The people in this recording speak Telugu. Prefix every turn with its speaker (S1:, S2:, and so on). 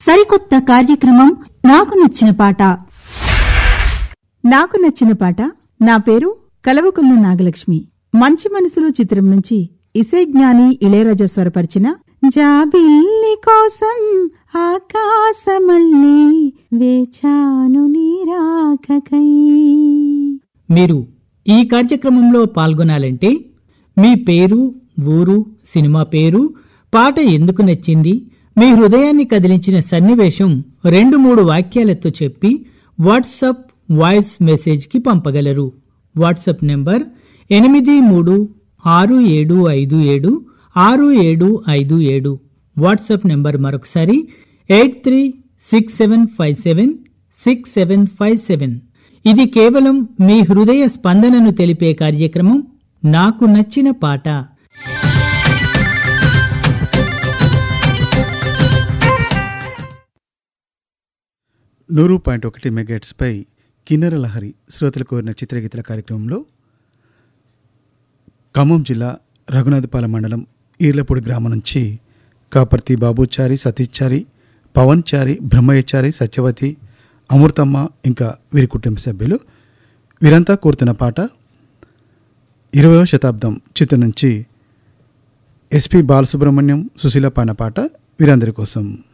S1: సరికొత్త కార్యక్రమం నాకు నచ్చిన పాట
S2: నాకు నచ్చిన పాట నా పేరు కలవకుల్లు నాగలక్ష్మి మంచి మనసులో చిత్రం నుంచి ఇసే జ్ఞాని ఇళయరాజా స్వరపరిచిన జాబిల్లి కోసం ఆకాశమల్లి వేచాను నీరాకకై
S3: మీరు ఈ కార్యక్రమంలో పాల్గొనాలంటే మీ పేరు ఊరు సినిమా పేరు పాట ఎందుకు నచ్చింది మీ హృదయాన్ని కదిలించిన సన్నివేశం రెండు మూడు వాక్యాలతో చెప్పి వాట్సప్ వాయిస్ మెసేజ్కి పంపగలరు వాట్సప్ నెంబర్ ఎనిమిది మూడు ఆరు ఏడు ఐదు ఏడు ఆరు ఏడు ఐదు ఏడు వాట్సప్ నెంబర్ మరొకసారి eight three six seven five seven six seven five seven ఇది కేవలం మీ హృదయ స్పందనను తెలిపే కార్యక్రమం నాకు నచ్చిన పాట
S4: నూరు పాయింట్ ఒకటి మెగాట్స్పై కిన్నెర లహరి శ్రోతలు కోరిన చిత్రగీతల కార్యక్రమంలో ఖమ్మం జిల్లా రఘునాథపాలెం మండలం ఈర్లపూడి గ్రామం నుంచి కాపర్తి బాబుచారి సతీశ్చారి పవన్చారి బ్రహ్మయ్యచారి సత్యవతి అమృతమ్మ ఇంకా వీరి కుటుంబ సభ్యులు వీరంతా కోరుతున్న పాట ఇరవయో శతాబ్దం చిత్రం నుంచి ఎస్పి బాలసుబ్రహ్మణ్యం సుశీల పాడిన పాట వీరందరి కోసం